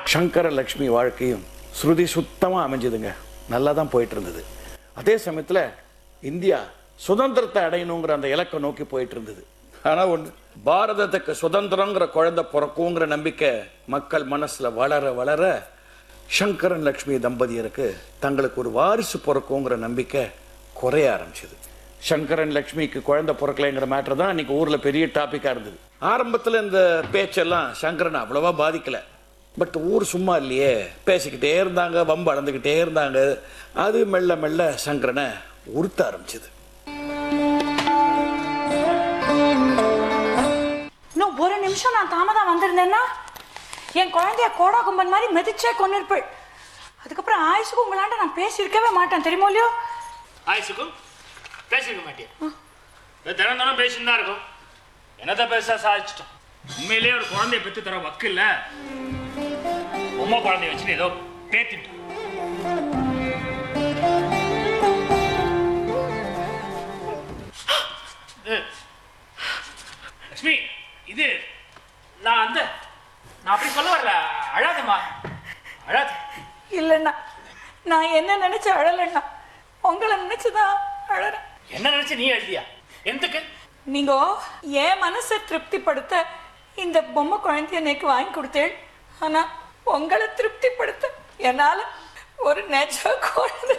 சங்கர லக்ஷ்மி வாழ்க்கையும் ஸ்ருதி சுத்தமாக அமைஞ்சதுங்க நல்லா தான் போயிட்டு இருந்தது அதே சமயத்தில் இந்தியா சுதந்திரத்தை அடையணுங்கிற அந்த இலக்கை நோக்கி போயிட்டு இருந்தது ஆனால் ஒன்று பாரதத்துக்கு சுதந்திரங்கிற குழந்தை பிறக்குங்கிற நம்பிக்கை மக்கள் மனசில் வளர வளர சங்கரன் லக்ஷ்மி தம்பதியருக்கு தங்களுக்கு ஒரு வாரிசு பிறக்குங்கிற நம்பிக்கை குறைய ஆரம்பிச்சது சங்கரன் லக்ஷ்மிக்கு குழந்தை பிறக்கலைங்கிற மேட்டர் தான் இன்னைக்கு ஊரில் பெரிய டாப்பிக்காக இருந்தது ஆரம்பத்தில் இந்த பேச்செல்லாம் சங்கரனை அவ்வளவா பாதிக்கலை பட் ஊர் சும்மா இல்லையே பேசிக்கிட்டே இருந்தாங்க வம்பு அளந்துக்கிட்டே இருந்தாங்க அது மெல்ல மெல்ல சங்கரனை உறுத்த ஆரம்பிச்சது இன்னும் ஒரு நிமிஷம் நான் தாமதம் வந்திருந்தேன்னா என் குழந்தைய கோடா கும்பன் மாதிரி மிதிச்சே கொண்டிருப்பேள் அதுக்கப்புறம் ஆயுசுக்கு உங்களாண்ட நான் பேசியிருக்கவே மாட்டேன் தெரியுமோ இல்லையோ ஆயுசுக்கும் பேசிருக்க மாட்டேன் இது தினம் தினம் பேசிட்டு தான் இருக்கும் என்னத்த பேச சாதிச்சிட்டோம் உண்மையிலேயே ஒரு குழந்தைய பெற்று தர வக்கு இல்ல பொம்மை குழந்தைய வச்சுட்டு ஏதோ பேத்திட்டு இது, லட்சுமி இது நான் அந்த நான் அப்படி சொல்ல வரல அழாதம்மா அழாத இல்லைண்ணா நான் என்ன நினைச்சு அழலைண்ணா உங்களை நினைச்சுதான் அழறேன் என்ன நினைச்சு நீ எழுதியா எதுக்கு நீங்க என் மனசை திருப்திப்படுத்த இந்த பொம்மை குழந்தைய எனக்கு வாங்கி கொடுத்தேன் ஆனா உங்களை திருப்திப்படுத்த என்னால ஒரு நெஜ குழந்தை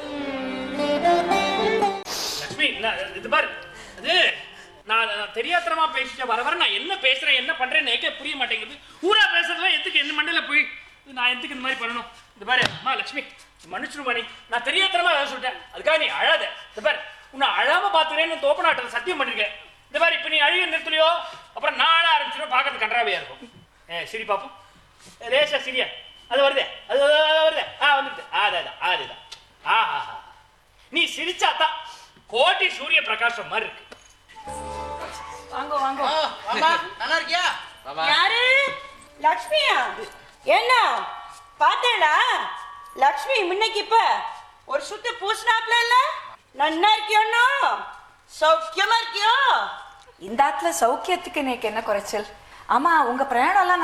லட்சுமி நான் இது பாரு அது நான் நான் தெரியாத்தனமா பேசிட்டேன் வர வர நான் என்ன பேசுறேன் என்ன பண்றேன்னு எனக்கே புரிய மாட்டேங்குது ஊரா பேசுறதுல எதுக்கு என்ன மண்டையில போய் நான் எதுக்கு இந்த மாதிரி பண்ணணும் இது பாரு அம்மா லட்சுமி மன்னிச்சிருமா நீ நான் தெரியாத்தனமா ஏதாவது சொல்லிட்டேன் அதுக்காக நீ அழாத இது பாரு உன்னை அழாம பாத்துக்கிறேன்னு தோப்பனாட்டத்தை சத்தியம் பண்ணிருக்கேன் இது பாரு இப்ப நீ அழுக நிறுத்தலையோ அப்புறம் நான் அழ ஆரம்பிச்சிடும் பார்க்கறது கன்றாவையா இருக்கும் ஏ சரி பாப்போம் ஏ, லேசா சரியா அது வருதே அது அது, அது வருதே ஆ வந்துடுது ஆ, அதுதான் அதுதான் ஆஹா நீ சிரிச்சாதான் கோட்டி சூரிய பிரகாசம் மாதிரி இருக்கு வாங்க வாங்க மாமா நல்லா இருக்கியா யாரு லக்ஷ்மியா என்ன பாத்தேடா லக்ஷ்மி முன்னைக்கு இப்ப ஒரு சுத்து பூசினாப்ல இல்ல நன்னா இருக்கியோண்ணா சௌக்கியமா இருக்கியோ இந்த ஆத்துல சௌக்கியத்துக்கு எனக்கு என்ன குறைச்சல் ஆமா உங்க பிரயாணம் எல்லாம்